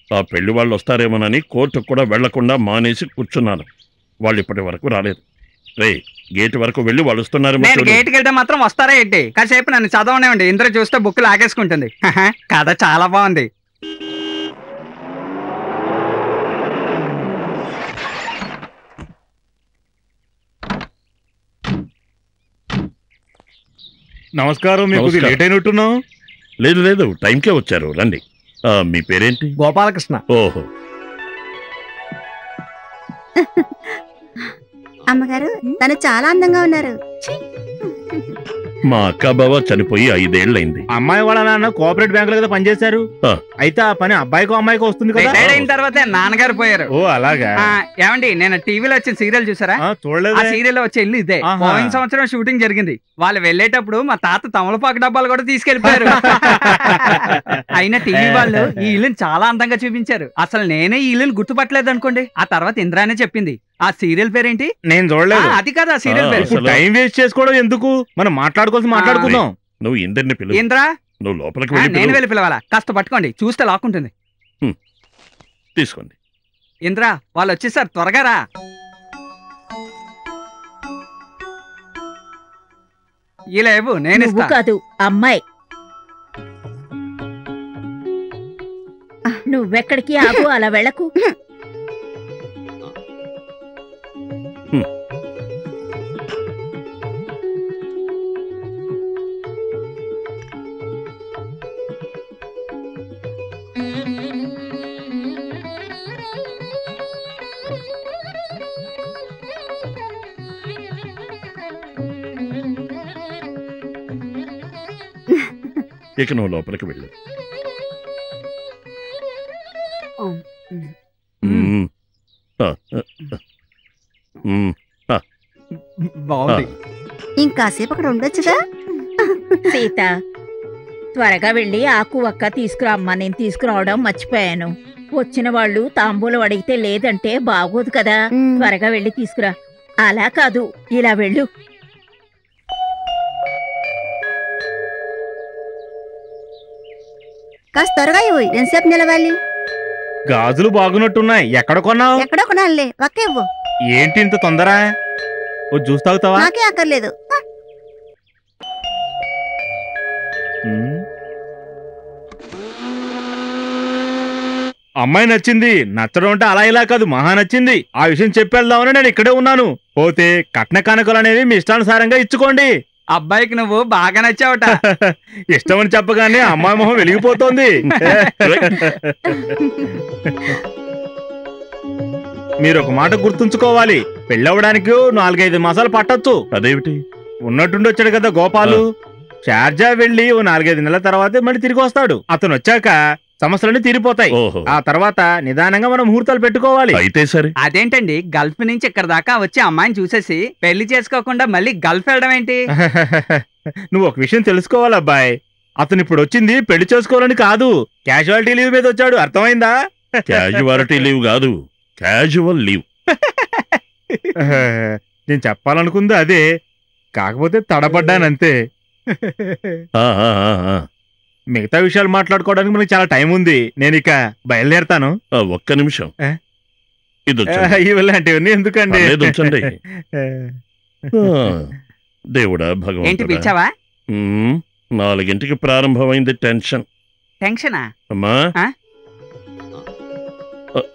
ఆ పెళ్లి వాళ్ళు వస్తారేమోనని కోర్టుకు కూడా వెళ్లకుండా మానేసి కూర్చున్నాను వాళ్ళు ఇప్పటి వరకు రాలేదు రే గేట్ వరకు వెళ్ళి వాళ్ళు వస్తున్నారేమో నేను చూడు. గేట్కి వెళ్తే మాత్రం వస్తారా ఏంటి కాసేపు నన్ను చదవనివ్వండి ఇంద్ర చూస్తే బుక్ లాగేసుకుంటుంది హహ, కథ చాలా బాగుంది నమస్కారం మీకు నమస్కారం. లేట్ అయినట్టున్నాం లేదు లేదు టైంకే వచ్చారు రండి ఆ, మీ పేరేంటి గోపాలకృష్ణ ఓహో అమ్మగారు తను చాలా అందంగా ఉన్నారు మా అక్క బావ చనిపోయి ఐదేళ్లైంది అమ్మాయి వాళ్ళ నాన్న కోఆపరేటివ్ బ్యాంక్ లో కదా పనిచేశారు ఆ. అయితే ఆ పని అబ్బాయికో అమ్మాయికో వస్తుంది కదా రిటైర్డ్ అయిన తర్వాతే నాన్నగారు పోయారు ఓ అలాగా ఆ, ఏమండి నేను టీవీలో వచ్చిన సీరియల్ చూసారా ఆ, ఆ చూడలేదే సీరియల్ వచ్చే ఇల్లు ఇదే ఆహా. పోయిన సంవత్సరం షూటింగ్ జరిగింది వాళ్ళు వెళ్ళేటప్పుడు మా తాత తమలపాకు డబ్బాలు కూడా తీసుకెళ్లిపోయారు అయినా టీవీ వాళ్ళు ఈ ఇల్లుని చాలా అందంగా చూపించారు అసలు నేనే ఈ ఇల్లుని గుర్తుపట్టలేదు అనుకోండి ఆ తర్వాత ఇంద్రానే చెప్పింది ఆ సీరియల్ పేరేంటి నేను ఆ, చూడలేదు అది కాదు ఆ సీరియల్ ఆ, పేరు ఇప్పుడు టైం వేస్ట్ చేసుకోవడం ఎందుకు మనం మాట్లాడుకోవాల్సి మాట్లాడుకుందాం నువ్వు ఇందరిని పిలువు ఇంద్రా నువ్వు లోపలికి ఆ, వెళ్ళి నేను పిలువు. వెళ్ళి పిలవాలా కాస్త పట్టుకోండి చూస్తే లాక్కుంటుంది తీసుకోండి ఇంద్రా వాళ్ళు వచ్చేసారు త్వరగా రా ఇలా ఇవ్వు నేను నువ్వు ఇస్తా కాదు అమ్మాయి నువ్వెక్కడికి ఆగు అలా వెళ్ళకు ఇక నువ్వు లోపలికి వెళ్ళు మ్మ్. ఆ, ఆ, ఆ. మ్మ్. బాగుంది ఇంకాసేపు అక్కడ ఉండొచ్చుగా సీత త్వరగా వెళ్ళి ఆకు ఒక్క తీసుకురా అమ్మా నేను తీసుకురావడం మర్చిపోయాను వచ్చిన వాళ్ళు తాంబూలం అడిగితే లేదంటే బాగోదు కదా ఉమ్. త్వరగా వెళ్ళి తీసుకురా అలా కాదు ఇలా వెళ్ళు కాస్త త్వరగా ఇవ్వు ఎంతసేపు నిలవాలి గాజులు బాగున్నట్టున్నాయి ఎక్కడ కొన్నావు ఎక్కడో కొనాలే ఒక్క ఇవ్వు ఏంటి ఇంత తొందర ఓ జ్యూస్ తాగుతావా నాకే అక్కర్లేదు ఆ, ఉమ్. అమ్మాయి నచ్చింది నచ్చడం అంటే అలా ఇలా కాదు మహా నచ్చింది ఆ విషయం చెప్పేద్దామని నేను ఇక్కడే ఉన్నాను పోతే కట్న కానుకలు అనేవి మీ ఇష్టానుసారంగా ఇచ్చుకోండి అబ్బాయికి నువ్వు బాగా నచ్చావట ఇష్టమని చెప్పగానే అమ్మాయి మొహం వెలిగిపోతోంది మీరు ఒక మాట గుర్తుంచుకోవాలి పెళ్ళవడానికి ఓ నాలుగైదు మాసాలు పట్టొచ్చు అదేమిటి ఉన్నట్టుండి వచ్చాడు కదా గోపాలు షార్జా వెళ్ళి ఓ నాలుగైదు నెలల తర్వాతే మళ్ళీ తిరిగి వస్తాడు అతను వచ్చాక సమస్యలన్నీ తీరిపోతాయి ఓహో ఆ తర్వాత నిదానంగా మనం ముహూర్తాలు పెట్టుకోవాలి అయితే సరే అదేంటండి గల్ఫ్ నుంచి ఇక్కడ దాకా వచ్చి అమ్మాయిని చూసేసి పెళ్లి చేసుకోకుండా మళ్ళీ గల్ఫ్ వెళ్ళడం ఏంటి నువ్వు ఒక విషయం తెలుసుకోవాలి అబ్బాయి అతను ఇప్పుడు వచ్చింది పెళ్లి చేసుకోవాలని కాదు క్యాజువాలిటీ లీవ్ మీద వచ్చాడు అర్థమైందా క్యాజువాలిటీ లీవ్ కాదు క్యాజువల్ లీవ్ నేను చెప్పాలనుకుంది అదే కాకపోతే తడబడ్డానంతే ఆ, ఆ, ఆ, ఆ. మిగతా విషయాలు మాట్లాడుకోవడానికి మనకి చాలా టైం ఉంది నేను ఇక బయలుదేరతాను ఆ, ఒక్క నిమిషం ఏ? ఇది వచ్చండి. ఇలాంటివన్నీ ఎందుకండి పర్లేదు, ఉంచండి. ఆ, దేవుడా ఏంటి భగవంతుడా పిలిచావా మ్మ్. నాలుగింటికి ప్రారంభమైంది టెన్షన్ టెన్షనా అమ్మా ఆ? ఆ.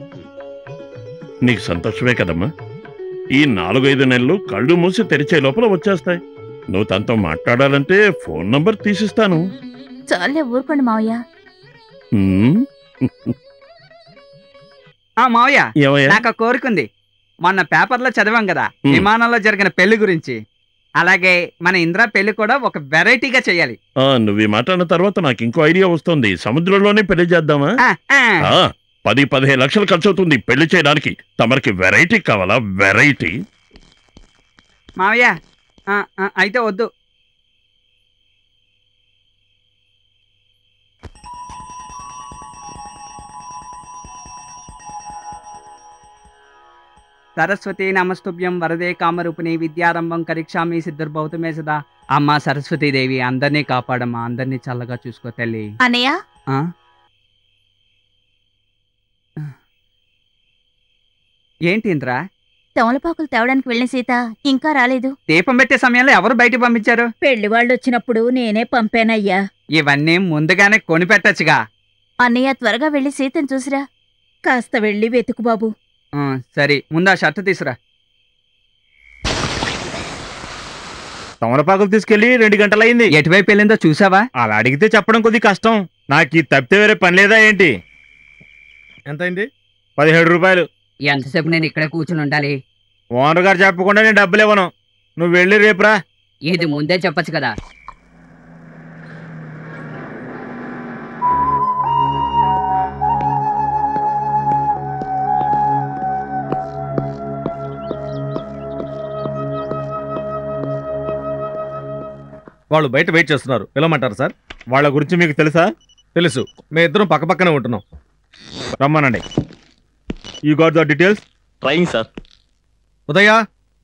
నీకు సంతోషమే కదమ్మా ఈ నాలుగైదు నెలలు కళ్ళు మూసి తెరిచే లోపల వచ్చేస్తాయి నువ్వు తనతో మాట్లాడాలంటే ఫోన్ నంబర్ తీసిస్తాను చాలే ఊరుకోండి మావయ్య మ్మ్. ఆ మావయ్య ఏమయ్యా నాకు ఒక కోరిక ఉంది మొన్న పేపర్లో చదివాం కదా హ్మ్. విమానంలో జరిగిన పెళ్లి గురించి అలాగే మన ఇంద్ర పెళ్లి కూడా ఒక వెరైటీగా చేయాలి ఆ, నువ్వు ఈ మాట అన్న తర్వాత నాకు ఇంకో ఐడియా వస్తుంది సముద్రంలోనే పెళ్లి చేద్దామా ఆ, ఆ. ఆ, పది పదిహేను లక్షలు ఖర్చు అవుతుంది పెళ్లి చేయడానికి తమరికి వెరైటీ కావాలా వెరైటీ మావయ్య ఆ, ఆ, అయితే వద్దు సరస్వతి నమస్తుభ్యం వరదే కామరూపిణి విద్యారంభం కరిక్షామి సిద్ధుర్భౌతమే సదా అమ్మా సరస్వతీదేవి అందరినీ కాపాడమ్మా అందరినీ చల్లగా చూసుకో తల్లి అన్నయ్య ఆ? ఏంటి ఇంద్రా తమలపాకులు తేవడానికి వెళ్ళిన సీత ఇంకా రాలేదు దీపం పెట్టే సమయంలో ఎవరు బయటికి పంపించారు పెళ్లి వాళ్ళు వచ్చినప్పుడు నేనే పంపానయ్యా ఇవన్నీ ముందుగానే కొని పెట్టచ్చుగా అన్నయ్య త్వరగా వెళ్ళి సీతను చూసిరా కాస్త వెళ్ళి వెతుకు బాబు ఆ, సరే ముందు ఆ షర్ట్ తీసురా తమలపాకులు తీసుకెళ్లి రెండు గంటలయింది ఎటువైపు వెళ్ళిందో చూసావా అలా అడిగితే చెప్పడం కొద్ది కష్టం నాకు ఈ తప్పితే వేరే పని లేదా ఏంటి ఎంతైంది పదిహేడు రూపాయలు ఎంతసేపు నేను ఇక్కడే కూర్చుని ఉండాలి ఓనర్ గారు చెప్పకుండా నేను డబ్బులు ఇవ్వను నువ్వు వెళ్ళి రేపురా ఇది ముందే చెప్పొచ్చు కదా వాళ్ళు బయట వెయిట్ చేస్తున్నారు పిలవమంటారు సార్ వాళ్ళ గురించి మీకు తెలుసా తెలుసు మేము ఇద్దరం పక్క పక్కనే ఉంటున్నాం రమ్మనండి you got the details trying sir ఉదయ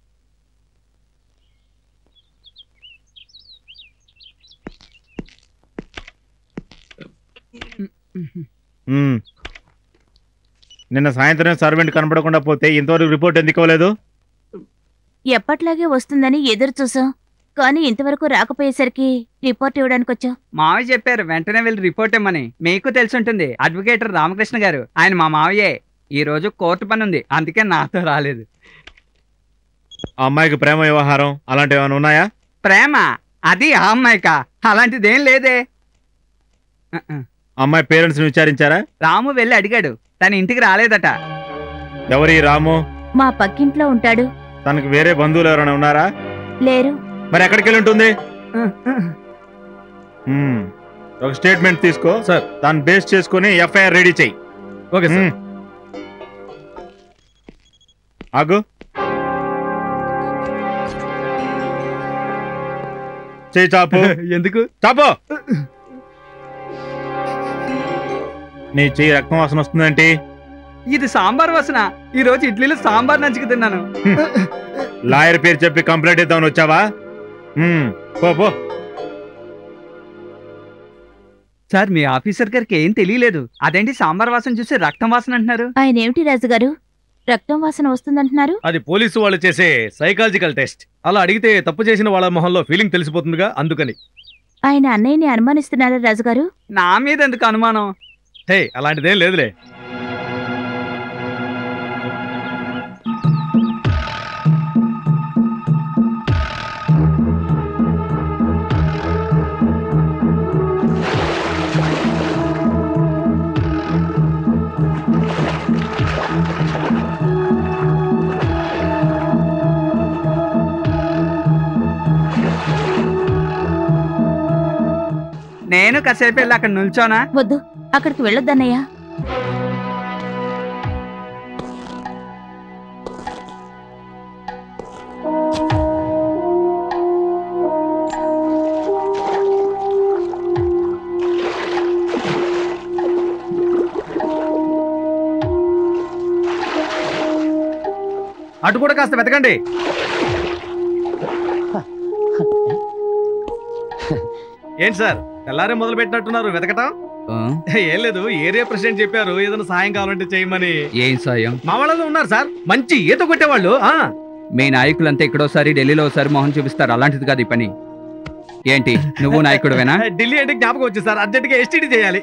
మ్మ్. నిన్న సాయంత్రం సర్వెంట్ కనపడకుండా పోతే ఇంతవరకు రిపోర్ట్ ఎందుకు ఇవ్వలేదు ఎప్పట్లాగే వస్తుందని ఎదురు చూసాం కానీ ఇంతవరకు రాకపోయేసరికి రిపోర్ట్ ఇవ్వడానికి వచ్చాం మావయ్య చెప్పారు వెంటనే వెళ్ళి రిపోర్ట్ ఇమ్మని మీకు తెలుసుంటుంది అడ్వకేటర్ రామకృష్ణ గారు ఆయన మా మావయ్యే ఈ రోజు కోర్టు పని ఉంది అందుకే నాతో రాలేదు ఆ అమ్మాయికి ప్రేమ వ్యవహారం అలాంటివి ఏమైనా ఉన్నాయా ప్రేమ అది ఆ అమ్మాయికా అలాంటిదేం లేదే ఆ, ఆ. అమ్మాయి పేరెంట్స్ విచారించారా రాము వెళ్ళి అడిగాడు తన ఇంటికి రాలేదట ఎవరి రాము మా పక్కింట్లో ఉంటాడు తనకు వేరే బంధువులు ఎవరైనా ఉన్నారా లేరు మరి ఎక్కడికి వెళ్ళి ఉంటుంది ఆ, ఆ. మ్మ్. ఒక స్టేట్మెంట్ తీసుకో సార్. దాన్ని బేస్ చేసుకుని ఎఫ్ఐఆర్ రెడీ చెయ్యి ఓకే సార్ మ్మ్. ఆగు చేయి చాపు ఎందుకు చాపు నీ చెయ్యి రక్తం వాసన వస్తుందంటే ఇది సాంబార్ వాసన ఈ రోజు ఇడ్లీలో సాంబార్ నంచుకు తిన్నాను లాయర్ పేరు చెప్పి కంప్లైంట్ ఇద్దామని వచ్చావా మ్మ్. పో పో సార్ మీ ఆఫీసర్ గారికి ఏం తెలియలేదు అదేంటి సాంబార్ వాసన చూసి రక్తం వాసన అంటున్నారు ఆయన ఏమిటి రాజుగారు రక్తం వాసన వస్తుందంటున్నారు అది పోలీసు వాళ్ళు చేసే సైకాలజికల్ టెస్ట్ అలా అడిగితే తప్పు చేసిన వాళ్ళ మొహంలో ఫీలింగ్ తెలిసిపోతుందిగా అందుకని ఆయన అన్నయ్యని అనుమానిస్తున్నారా రాజుగారు నా మీద ఎందుకు అనుమానం హే అలాంటిదేం లేదులే నేను కాసేపు వెళ్ళి అక్కడ నిల్చోనా వద్దు అక్కడికి వెళ్ళొద్దన్నయ్య అటు కూడా కాస్త వెతకండి ఏంటి సార్ తెల్లారే మొదలు పెట్టినట్టున్నారు వెతకటం ఏం లేదు ఏరియా ప్రెసిడెంట్ చెప్పారు ఏదైనా సాయం కావాలంటే చేయమని ఏం సాయం మా వాళ్ళలో ఉన్నారు సార్ మంచి ఈత కొట్టేవాళ్ళు ఆ మీ నాయకులంతా ఇక్కడోసారి ఢిల్లీలో ఒకసారి మొహం చూపిస్తారు అలాంటిది కాదు ఈ పని ఏంటి నువ్వు నాయకుడువేనా ఢిల్లీ అంటే జ్ఞాపకం వచ్చింది సార్ అర్జెంట్ గా ఎస్టీడీ చేయాలి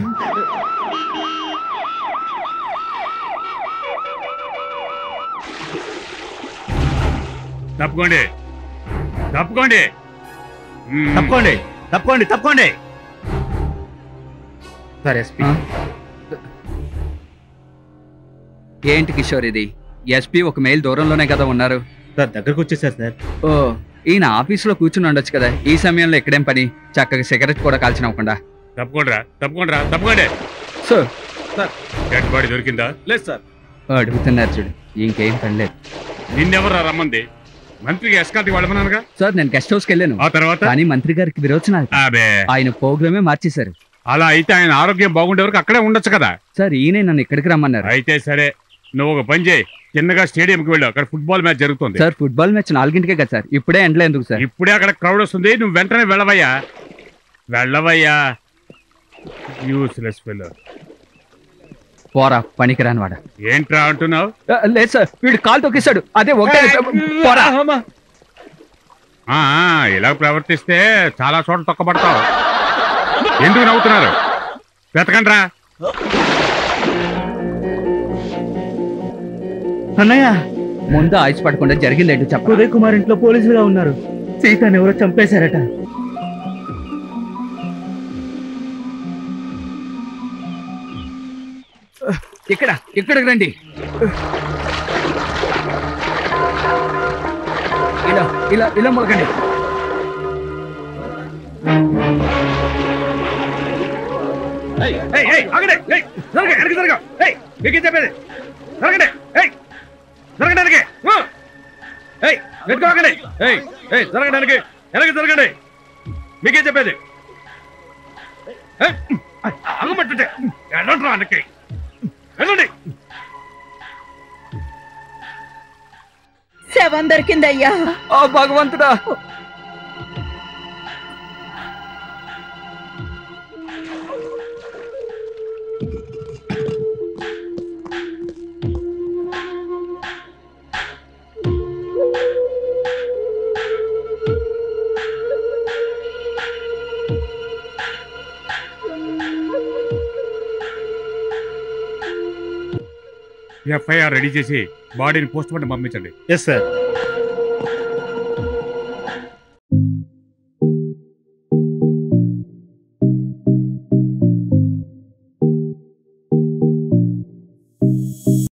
తప్పుకోండి తప్పుకోండి మ్మ్. తప్పుకోండి తప్పుకోండి తప్పుకోండి సరే ఎస్పీ ఆ? ఏంటి కిషోర్ ఇది ఎస్పీ ఒక మెయిల్ దూరంలోనే కదా ఉన్నారు సార్ దగ్గరకు వచ్చేసారు సార్ ఓ ఈయన ఆఫీసులో కూర్చుని ఉండొచ్చు కదా ఈ సమయంలో ఇక్కడేం పని చక్కగా సిగరెట్ కూడా కాల్చినవ్వకుండా తప్పుకోండి రా తప్పుకోండి రా తప్పుకోండి సో డెడ్ బాడీ దొరికిందా లేదు సార్ అడుగుతున్నారు చూడు ఇంకేం పని లేదు నిన్నెవరా రమ్మంది మంత్రికి ఎస్కార్కి వెళ్ళమన్నానుగా సార్ నేను గెస్ట్ హౌస్కి వెళ్ళాను ఆ తర్వాత కానీ మంత్రి గారికి విరోచనాలు అబే ఆయన ప్రోగ్రామే మార్చేశారు అలా అయితే ఆయన ఆరోగ్యం బాగుండే వరకు అక్కడే ఉండొచ్చు కదా సార్ ఈయనే నన్ను ఇక్కడికి రమ్మన్నారు అయితే సరే నువ్వు ఒక పని చేయి చిన్నగా స్టేడియంకి వెళ్ళు అక్కడ ఫుట్బాల్ మ్యాచ్ జరుగుతుంది సార్ ఫుట్బాల్ మ్యాచ్ నాలుగింటికే కదా సార్ ఇప్పుడే ఎండలో ఎందుకు సార్ ఇప్పుడే అక్కడ క్రౌడ్ వస్తుంది నువ్వు వెంటనే వెళ్ళవయ్యా వెళ్ళవయ్యా యూస్లెస్ ఫెలో పోరా పనికిరాని వాడ ఏంట్రా అంటున్నావు లేదు సార్ వీడు కాలు తొక్కిస్తాడు అదే ఒకటే పోరా ఆ, ఆ, ఇలా ప్రవర్తిస్తే చాలా చోట్ల తొక్కబడతావు ఎందుకు నవ్వుతున్నారు వెతకండ్రా అన్నయ్య ముందు ఆయుష్ పడకుండా జరిగిందేంటో చెప్పు ఉదయ్ కుమార్ ఇంట్లో పోలీసులుగా ఉన్నారు సీతని ఎవరో చంపేశారట ఇక్కడ ఇక్కడికి రండి ఇలా ఇలా ఇలా మొలకండి ఏయ్, ఏయ్, ఏయ్, ఆగండి. ఏయ్, జరగండి, వెనక్కి జరగ. ఏయ్, మీకేం చెప్పేది జరగండి ఏయ్, జరగండి వెనక్కి. ఊ. ఏయ్, వెతుకోకండి. ఏయ్, ఏయ్, జరగండి వెనక్కి. వెనక్కి జరగండి మీకేం చెప్పేది ఏయ్, ఆగమంటుంటే వెళ్ళండి రా వెనక్కి వెళ్ళండి శవం దొరికిందయ్యా ఓ భగవంతుడా ఎఫ్ఐఆర్ రెడీ చేసి బాడీని పోస్ట్ మార్టం పంపించండి ఎస్ సార్